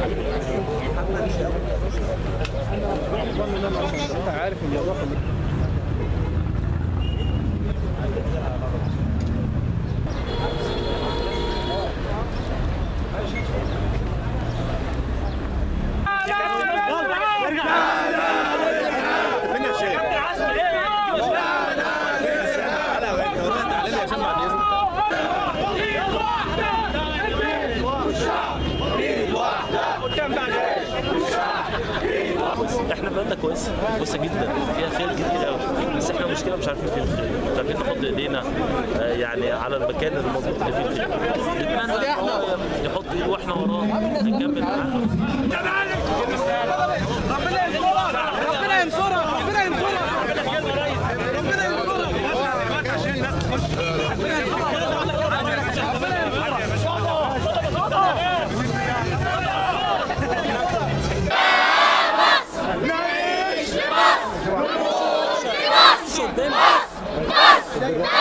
انت عارف الموضوع احنا بلدنا كويسه كويسه جدا فيها خير كتير قوي بس احنا المشكله مش عارفين فين الخير مش عارفين نحط ايدينا آه، يعني على المكان اللي المفروض ان فيه الخير نتمنى ان هو يحط ايده واحنا وراه نكمل معاه ربنا ينصرك ربنا ينصرك ربنا ينصرك ربنا ينصرك مصر